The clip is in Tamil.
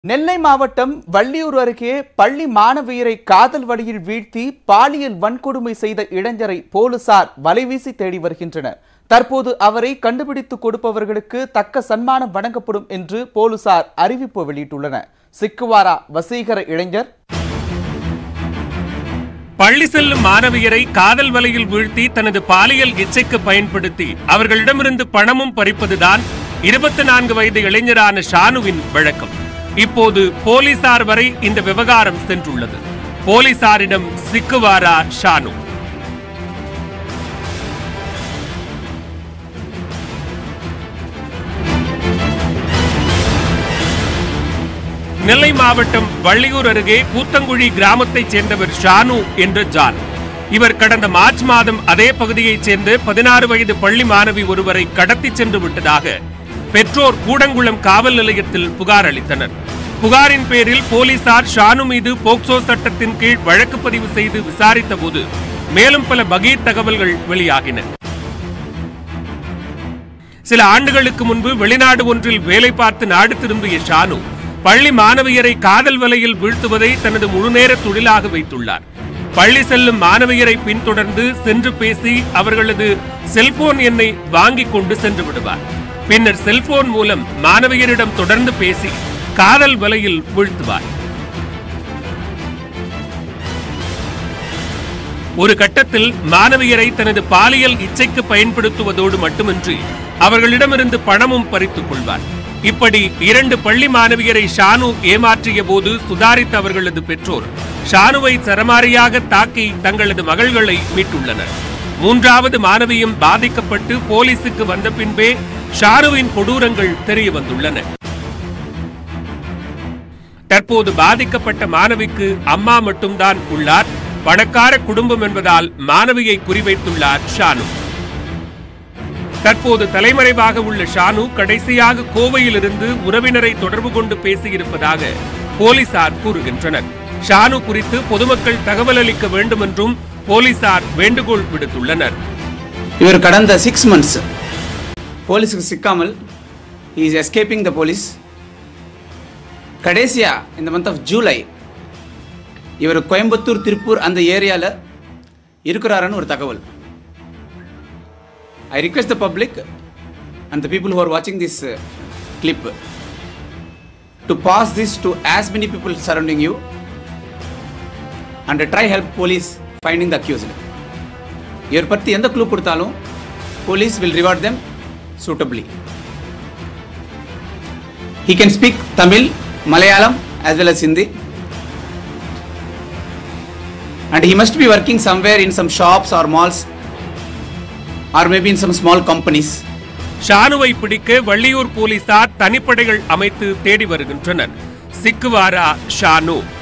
நெல்லை மாவட்டம் வள்ளியூர் அருகே பள்ளி மாணவியரை காதல் வழியில் வீழ்த்தி பாலியல் வன்கொடுமை செய்த இளைஞரை போலீசார் வலைவீசி தேடி வருகின்றனர் தற்போது அவரை கண்டுபிடித்து கொடுப்பவர்களுக்கு தக்க சன்மானம் வழங்கப்படும் என்று போலீசார் அறிவிப்பு வெளியிட்டுள்ளனர் சிக்குவாரா வசீகர இளைஞர் பள்ளி செல்லும் மாணவியரை காதல் வலையில் வீழ்த்தி தனது பாலியல் இச்சைக்கு பயன்படுத்தி அவர்களிடமிருந்து பணமும் பறிப்பதுதான் இருபத்தி நான்கு வயது இளைஞரான ஷானுவின் வழக்கம் இப்போது போலீசார் வரை இந்த விவகாரம் சென்றுள்ளது போலீசாரிடம் சிக்குவாரா ஷானு நெல்லை மாவட்டம் வள்ளியூர் அருகே கூத்தங்குழி கிராமத்தைச் சேர்ந்தவர் ஷானு என்ற ஜான் இவர் கடந்த மார்ச் மாதம் அதே பகுதியைச் சேர்ந்த பதினாறு வயது பள்ளி மாணவி ஒருவரை கடத்திச் சென்று விட்டதாக பெற்றோர் கூடங்குளம் காவல் நிலையத்தில் புகார் அளித்தனர் புகாரின் பேரில் போலீசார் ஷானு மீது போக்சோ சட்டத்தின் கீழ் வழக்கு பதிவு செய்து விசாரித்த போது மேலும் பல பகீர் தகவல்கள் வெளியாகின சில ஆண்டுகளுக்கு முன்பு வெளிநாடு ஒன்றில் வேலை பார்த்து நாடு திரும்பிய ஷானு பள்ளி மாணவியரை காதல் வலையில் வீழ்த்துவதை தனது முழுநேர தொழிலாக வைத்துள்ளார் பள்ளி செல்லும் மாணவியரை பின்தொடர்ந்து சென்று பேசி அவர்களது செல்போன் எண்ணை வாங்கிக் கொண்டு சென்று விடுவார் பின்னர் செல்போன் மூலம் மாணவியரிடம் தொடர்ந்து பேசி காதல் வலையில் வீழ்த்துவார் ஒரு கட்டத்தில் மாணவியரை தனது பாலியல் இச்சைக்கு பயன்படுத்துவதோடு மட்டுமின்றி அவர்களிடமிருந்து பணமும் பறித்துக் கொள்வார் இப்படி இரண்டு பள்ளி மாணவியரை ஷானு ஏமாற்றிய போது சுதாரித்த அவர்களது பெற்றோர் ஷானுவை சரமாரியாக தாக்கி தங்களது மகள்களை மீட்டுள்ளனர் மூன்றாவது மாணவியும் பாதிக்கப்பட்டு போலீசுக்கு வந்த பின்பே ஷானுவின் கொடூரங்கள் தெரிய வந்துள்ளன தற்போது பாதிக்கப்பட்ட மாணவிக்கு அம்மா மட்டும்தான் உள்ளார் பணக்கார குடும்பம் என்பதால் மாணவியை குறிவைத்துள்ளார் ஷானு தற்போது தலைமறைவாக உள்ள ஷானு கடைசியாக கோவையிலிருந்து உறவினரை தொடர்பு கொண்டு பேசியிருப்பதாக போலீசார் கூறுகின்றனர் ஷானு குறித்து பொதுமக்கள் தகவல் அளிக்க வேண்டும் என்றும் போலீசார் வேண்டுகோள் விடுத்துள்ளனர் இவர் கடந்த சிக்ஸ் மந்த்ஸ் போலீஸுக்கு சிக்காமல் இஸ் எஸ்கேப்பிங் த போலீஸ் கடைசியா இந்த மந்த் ஆஃப் ஜூலை இவர் கோயம்புத்தூர் திருப்பூர் அந்த ஏரியாவில் இருக்கிறாருன்னு ஒரு தகவல் I request the public and the people who are வாட்சிங் this clip to pass this to as many people surrounding you and try help police finding the accused இவர் பற்றி எந்த க்ளூ கொடுத்தாலும் police will reward them suitably he can speak tamil malayalam as well as hindi and he must be working somewhere in some shops or malls or maybe in some small companies ஷானுவை பிடிக்க வள்ளியூர் போலீசார் தனிப்படைகள் அமைத்து தேடி வருகின்றனர் சிக்குவாரா ஷானு